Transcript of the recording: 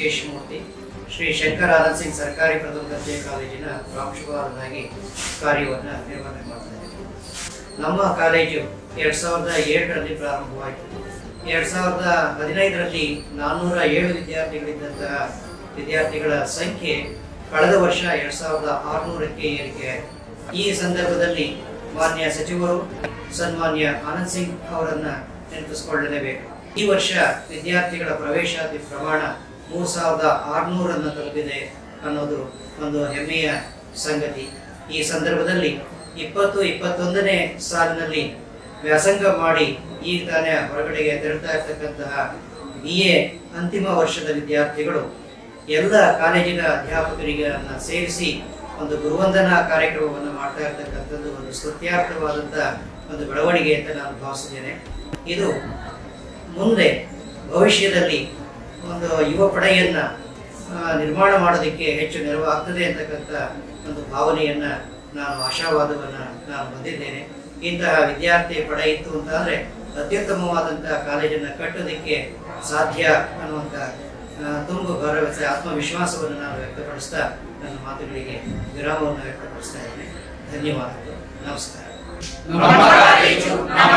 ಕೇಶಮೂರ್ತಿ ಶ್ರೀ ಶಂಕರಾನಂದ್ ಸಿಂಗ್ ಸರ್ಕಾರಿ ಪ್ರಥಮ ದರ್ಜೆ ಕಾಲೇಜಿನ ಪ್ರಾಂಶುಪಾಲರಾಗಿ ಕಾರ್ಯವನ್ನು ನಿರ್ವಹಣೆ ಮಾಡ್ತಾ ಇದ್ದೀನಿ ನಮ್ಮ ಕಾಲೇಜು ಎರಡ್ ಸಾವಿರದ ಏಳರಲ್ಲಿ ಪ್ರಾರಂಭವಾಯಿತು ಎರಡ್ ಸಾವಿರದ ಹದಿನೈದರಲ್ಲಿ ನಾನ್ನೂರ ಏಳು ವಿದ್ಯಾರ್ಥಿಗಳಿದ್ದಂತಹ ವಿದ್ಯಾರ್ಥಿಗಳ ಸಂಖ್ಯೆ ಕಳೆದ ವರ್ಷ ಎರಡ್ ಸಾವಿರದ ಆರುನೂರಕ್ಕೆ ಏರಿಕೆ ಆಯಿತು. ಈ ಸಂದರ್ಭದಲ್ಲಿ ಮಾನ್ಯ ಸಚಿವರು ಸನ್ಮಾನ್ಯ ಆನಂದ್ ಸಿಂಗ್ ಅವರನ್ನ ನೆನಪಿಸಿಕೊಳ್ಳಲೇಬೇಕು ಈ ವರ್ಷ ವಿದ್ಯಾರ್ಥಿಗಳ ಪ್ರವೇಶಾತಿ ಪ್ರಮಾಣ ಮೂರು ಸಾವಿರದ ಆರುನೂರನ್ನು ತಲುಪಿದೆ ಅನ್ನೋದು ಒಂದು ಹೆಮ್ಮೆಯ ಸಂಗತಿ ಈ ಸಂದರ್ಭದಲ್ಲಿ ಇಪ್ಪತ್ತು ಇಪ್ಪತ್ತೊಂದನೇ ಸಾಲಿನಲ್ಲಿ ವ್ಯಾಸಂಗ ಮಾಡಿ ಈಗ ತಾನೇ ಹೊರಗಡೆಗೆ ತೆರಳ್ತಾ ಇರ್ತಕ್ಕಂತಹ ಬಿ ಎ ಅಂತಿಮ ವರ್ಷದ ವಿದ್ಯಾರ್ಥಿಗಳು ಎಲ್ಲ ಕಾಲೇಜಿನ ಅಧ್ಯಾಪಕರಿಗೆ ಅನ್ನ ಸೇರಿಸಿ ಒಂದು ಗುರುವಂದನಾ ಕಾರ್ಯಕ್ರಮವನ್ನು ಮಾಡ್ತಾ ಇರ್ತಕ್ಕಂಥದ್ದು ಒಂದು ಸ್ತುತ್ಯಾರ್ಥವಾದಂಥ ಒಂದು ಬೆಳವಣಿಗೆ ಅಂತ ನಾನು ಭಾವಿಸಿದ್ದೇನೆ ಇದು ಮುಂದೆ ಭವಿಷ್ಯದಲ್ಲಿ ಒಂದು ಯುವ ಪಡೆಯನ್ನ ಆ, ನಿರ್ಮಾಣ ಮಾಡೋದಕ್ಕೆ ಹೆಚ್ಚು ನೆರವಾಗ್ತದೆ ಅಂತಕ್ಕಂಥ ಒಂದು ಭಾವನೆಯನ್ನ ನಾನು ಆಶಾವಾದವನ್ನ ನಾನು ಹೊಂದಿದ್ದೇನೆ ಇಂತಹ ವಿದ್ಯಾರ್ಥಿ ಪಡೆ ಇತ್ತು ಅಂತಂದ್ರೆ ಅತ್ಯುತ್ತಮವಾದಂತಹ ಕಾಲೇಜನ್ನ ಕಟ್ಟೋದಕ್ಕೆ ಸಾಧ್ಯ ಅನ್ನುವಂಥ ಆ, ತುಂಬು ಭರವಸೆ ಆತ್ಮವಿಶ್ವಾಸವನ್ನು ನಾನು ವ್ಯಕ್ತಪಡಿಸ್ತಾ ನನ್ನ ಮಾತುಗಳಿಗೆ ವಿರಾಮವನ್ನು ವ್ಯಕ್ತಪಡಿಸ್ತಾ ಇದ್ದೇನೆ ಧನ್ಯವಾದಗಳು ನಮಸ್ಕಾರ ನಮ್ಮ ಕಾಲೇಜು ನಮ್ಮ